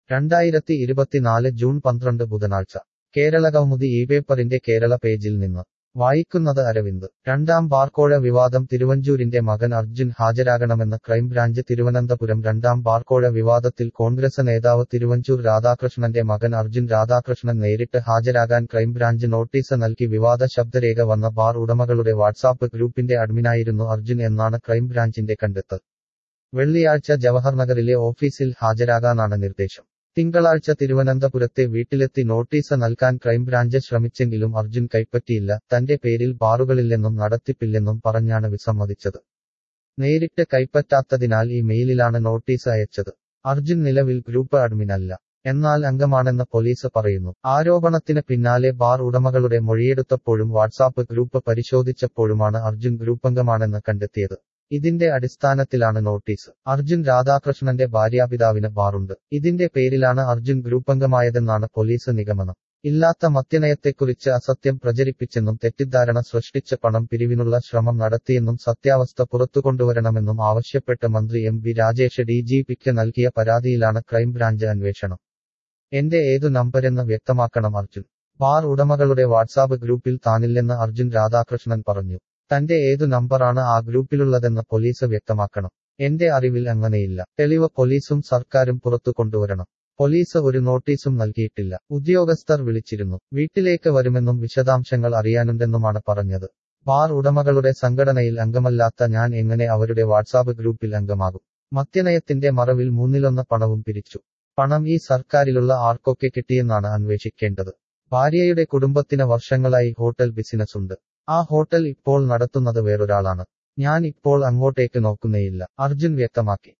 രണ്ടായിരത്തി ഇരുപത്തിനാല് ജൂൺ പന്ത്രണ്ട് ബുധനാഴ്ച കേരള കൗമുദി ഈ പേപ്പറിന്റെ കേരള പേജിൽ നിന്ന് വായിക്കുന്നത് അരവിന്ദ് രണ്ടാം ബാർക്കോഴ വിവാദം തിരുവഞ്ചൂരിന്റെ മകൻ അർജുൻ ഹാജരാകണമെന്ന് ക്രൈംബ്രാഞ്ച് തിരുവനന്തപുരം രണ്ടാം ബാർക്കോഴ വിവാദത്തിൽ കോൺഗ്രസ് നേതാവ് തിരുവഞ്ചൂർ രാധാകൃഷ്ണന്റെ മകൻ അർജുൻ രാധാകൃഷ്ണൻ നേരിട്ട് ഹാജരാകാൻ ക്രൈംബ്രാഞ്ച് നോട്ടീസ് നൽകി വിവാദ ശബ്ദരേഖ വന്ന ബാർ ഉടമകളുടെ വാട്സാപ്പ് ഗ്രൂപ്പിന്റെ അഡ്മിനായിരുന്നു അർജുൻ എന്നാണ് ക്രൈംബ്രാഞ്ചിന്റെ കണ്ടെത്തൽ വെള്ളിയാഴ്ച ജവഹർനഗറിലെ ഓഫീസിൽ ഹാജരാകാനാണ് നിർദ്ദേശം തിങ്കളാഴ്ച തിരുവനന്തപുരത്തെ വീട്ടിലെത്തി നോട്ടീസ് നൽകാൻ ക്രൈംബ്രാഞ്ച് ശ്രമിച്ചെങ്കിലും അർജുൻ കൈപ്പറ്റിയില്ല തന്റെ പേരിൽ ബാറുകളില്ലെന്നും നടത്തിപ്പില്ലെന്നും പറഞ്ഞാണ് വിസമ്മതിച്ചത് നേരിട്ട് കൈപ്പറ്റാത്തതിനാൽ ഈ മെയിലിലാണ് നോട്ടീസ് അയച്ചത് അർജുൻ നിലവിൽ ഗ്രൂപ്പ് അഡ്മിനല്ല എന്നാൽ അംഗമാണെന്ന് പോലീസ് പറയുന്നു ആരോപണത്തിന് പിന്നാലെ ബാർ ഉടമകളുടെ മൊഴിയെടുത്തപ്പോഴും വാട്സാപ്പ് ഗ്രൂപ്പ് പരിശോധിച്ചപ്പോഴുമാണ് അർജുൻ ഗ്രൂപ്പംഗമാണെന്ന് കണ്ടെത്തിയത് ഇതിന്റെ അടിസ്ഥാനത്തിലാണ് നോട്ടീസ് അർജുൻ രാധാകൃഷ്ണന്റെ ഭാര്യാപിതാവിന് ബാറുണ്ട് ഇതിന്റെ പേരിലാണ് അർജുൻ ഗ്രൂപ്പംഗമായതെന്നാണ് പോലീസ് നിഗമനം ഇല്ലാത്ത മദ്യനയത്തെക്കുറിച്ച് അസത്യം പ്രചരിപ്പിച്ചെന്നും തെറ്റിദ്ധാരണ സൃഷ്ടിച്ച് പണം പിരിവിനുള്ള ശ്രമം നടത്തിയെന്നും സത്യാവസ്ഥ പുറത്തുകൊണ്ടുവരണമെന്നും ആവശ്യപ്പെട്ട് മന്ത്രി M V Rajesh D G പിക്ക് നൽകിയ പരാതിയിലാണ് ക്രൈംബ്രാഞ്ച് അന്വേഷണം എന്റെ ഏതു നമ്പരെന്ന് വ്യക്തമാക്കണം അർജുൻ ബാർ ഉടമകളുടെ വാട്സാപ്പ് ഗ്രൂപ്പിൽ താനില്ലെന്ന് അർജുൻ രാധാകൃഷ്ണൻ പറഞ്ഞു തന്റെ ഏതു നമ്പറാണ് ആ ഗ്രൂപ്പിലുള്ളതെന്ന് പോലീസ് വ്യക്തമാക്കണം എന്റെ അറിവിൽ അങ്ങനെയില്ല തെളിവ് പോലീസും സർക്കാരും പുറത്തു കൊണ്ടുവരണം പോലീസ് ഒരു നോട്ടീസും നൽകിയിട്ടില്ല ഉദ്യോഗസ്ഥർ വിളിച്ചിരുന്നു വീട്ടിലേക്ക് വരുമെന്നും വിശദാംശങ്ങൾ അറിയാനുണ്ടെന്നുമാണ് പറഞ്ഞത് ബാർ ഉടമകളുടെ സംഘടനയിൽ അംഗമല്ലാത്ത ഞാൻ എങ്ങനെ അവരുടെ വാട്സാപ്പ് ഗ്രൂപ്പിൽ അംഗമാകും മദ്യനയത്തിന്റെ മറവിൽ മൂന്നിലൊന്ന് പണവും പിരിച്ചു പണം ഈ സർക്കാരിലുള്ള ആർക്കൊക്കെ കിട്ടിയെന്നാണ് അന്വേഷിക്കേണ്ടത് ഭാര്യയുടെ കുടുംബത്തിന് വർഷങ്ങളായി ഹോട്ടൽ ബിസിനസ് ഉണ്ട് ആ ഹോട്ടൽ ഇപ്പോൾ നടത്തുന്നത് വേറൊരാളാണ് ഞാൻ ഇപ്പോൾ അങ്ങോട്ടേക്ക് നോക്കുന്നേയില്ല അർജുൻ വ്യക്തമാക്കി